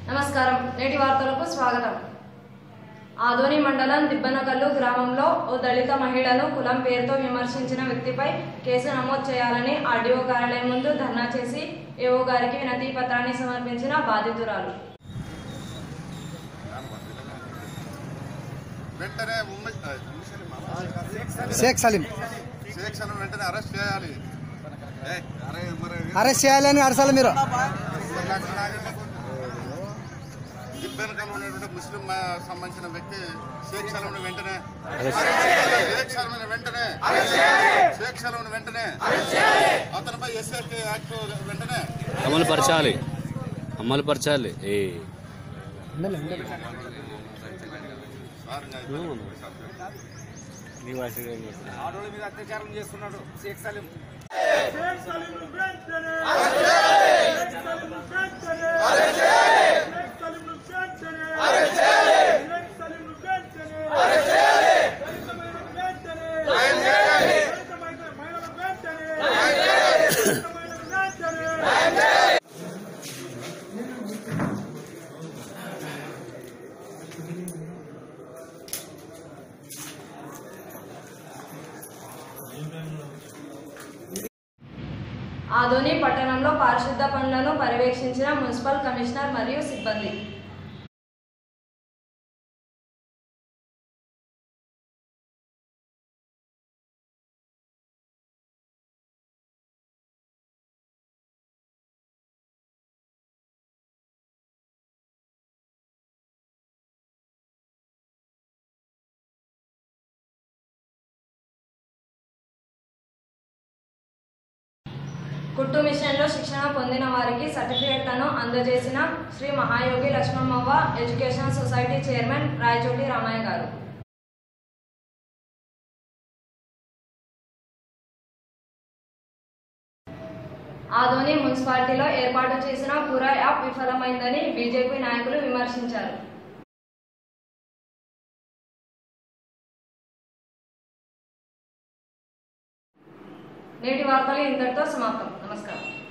నమస్కారం నేటి వార్తలకు స్వాగతం ఆదోని మండలం దిబ్బనకల్లు గ్రామంలో ఓ దళిత మహిళను కులం పేరుతో విమర్శించిన వ్యక్తిపై కేసు నమోదు చేయాలని ఆర్డీఓ కార్యాలయం ముందు ధర్నా చేసి ఏఓ గారికి వినతి పత్రాన్ని సమర్పించిన బాధితురాలు వెంటనే ఉమ్మ- ఆ, ఉమ్మిశెల్లి మామ. షేక్ సలీం షేక్ సలీం వెంటనే అరెస్ట్ చేయాలి ఏ, అరే మరి అరెస్ట్ చేయాలని అరసాలి మీరు దిబ్బెనకల్ ఉన్నటువంటి ముస్లిం ఆ, సంబంధించిన వ్యక్తి షేక్ సలీం వెంటనే షేక్ సలీం వెంటనే షేక్ సలీం వెంటనే అతనిపై ఎస్ఎఫ్ యాక్ట్ వెంటనే అమలు పరచాలి అమలు పరచాలి ఏ సార్, ఇంకా ఆడోళ్ళ మీద అత్యాచారం చేస్తున్నాడు షేక్ సలీం ఆదోని పట్టణంలో పారిశుద్ధ పనులను పర్యవేక్షించిన మున్సిపల్ కమిషనర్ మరియు సిబ్బంది కుట్టు మిషన్లో శిక్షణ పొందిన వారికి సర్టిఫికెట్లను అందజేసిన Shri Mahayogi Lakshmammavva education society chairman Rayachoti Ramaiah గారు ఆదోని మున్సిపాలిటీలో ఏర్పాటు చేసిన పురా యాప్ విఫలమైందని బీజేపీ నాయకులు విమర్శించారు నేటి వార్తలు ఇంతటితో సమాప్తం నమస్కారం